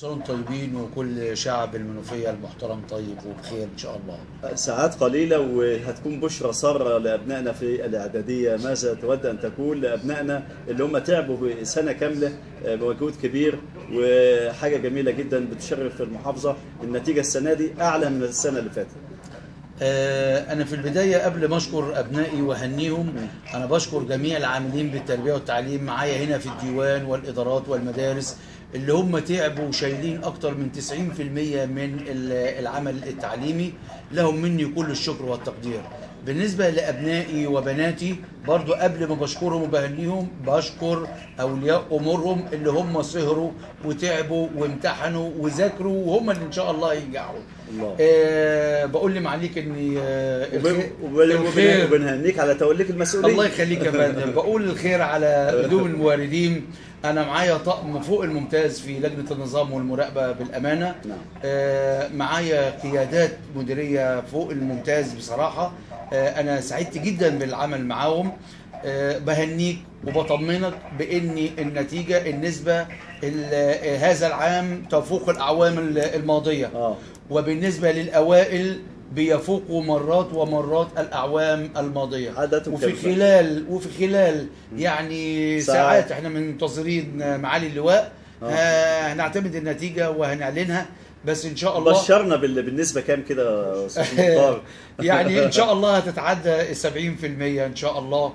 سنة وانتم طيبين وكل شعب المنوفية المحترم طيب وبخير إن شاء الله ساعات قليلة وهتكون بشرى سارة لأبنائنا في الإعدادية ماذا تود أن تقول لأبنائنا اللي هم تعبوا سنة كاملة بمجهود كبير وحاجة جميلة جدا بتشرف المحافظة النتيجة السنة دي أعلى من السنة اللي فاتت آه، أنا في البداية قبل ما أشكر أبنائي وأهنيهم أنا بشكر جميع العاملين بالتربية والتعليم معايا هنا في الديوان والإدارات والمدارس اللي هم تعبوا وشايلين أكتر من 90% من ال- العمل التعليمي لهم مني كل الشكر والتقدير بالنسبة لأبنائي وبناتي برضو قبل ما بشكرهم وبهنيهم بشكر أولياء أمورهم اللي هم سهروا وتعبوا وامتحنوا وذاكروا وهم اللي إن شاء الله ينجحوا الله. آه بقول لي معليك ان آه الخير- وب- وب- الخير وبنهنيك على توليك المسؤولية الله يخليك يا فندم بقول الخير على قدوم المواردين انا معايا طقم فوق الممتاز في لجنه النظام والمراقبه بالامانه نعم. آه معايا قيادات مديريه فوق الممتاز بصراحه آه انا سعدت جدا بالعمل معاهم آه بهنيك وبطمنك بان النتيجه النسبه ال- هذا العام تفوق الاعوام الماضيه آه. وبالنسبة للأوائل بيفوقوا مرات ومرات الأعوام الماضية عاداتهم وفي كيف؟ خلال وفي خلال يعني ساعات. ساعات احنا منتظرين معالي اللواء آه. آه، هنعتمد النتيجة وهنعلنها بس إن شاء الله بشرنا بال- بالنسبة كام كده يا أستاذ مختار يعني ان شاء الله هتتعدى ال 70% ان شاء الله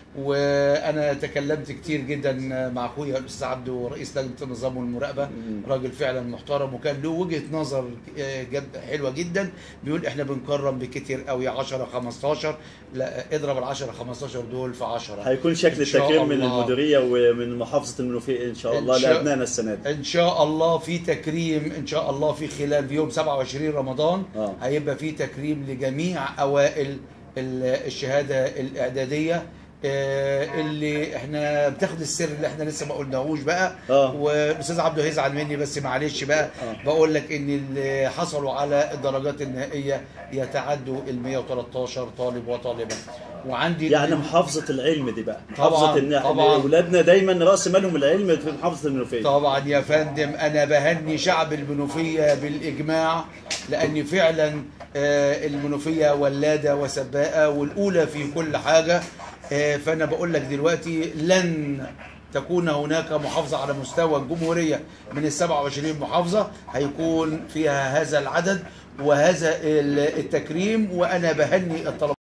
وانا تكلمت كتير جدا مع اخويا الاستاذ عبده رئيس لجنه النظام والمراقبه راجل فعلا محترم وكان له وجهه نظر آه، جد حلوه جدا بيقول احنا بنكرم بكتير قوي 10 15 لا اضرب ال 10 15 دول في 10 هيكون شكل إن شاء التكريم من الله. المديرية ومن محافظة المنوفية إن شاء إن الله شاء- لأبنائنا السنة دي ان شاء الله في تكريم ان شاء الله في خلال في يوم 27 رمضان آه. هيبقى في تكريم لجميع اوائل ال- الشهاده الاعداديه آه، اللي احنا بتاخد السر اللي احنا لسه ما قلناهوش بقى آه. والاستاذ عبده هيزعل مني بس معلش بقى آه. بقول لك ان اللي حصلوا على الدرجات النهائيه يتعدوا ال 113 طالب وطالبه وعندي يعني محافظة العلم دي بقى طبعاً، محافظة إن طبعاً. أولادنا دايما رأس مالهم العلم في محافظة المنوفية طبعا يا فندم انا بهني شعب المنوفيه بالاجماع لان فعلا آه، المنوفيه ولاده وسباقه والاولى في كل حاجه آه، فانا بقول لك دلوقتي لن تكون هناك محافظه على مستوى الجمهوريه من ال 27 محافظه هيكون فيها هذا العدد وهذا التكريم وانا بهني الطلبه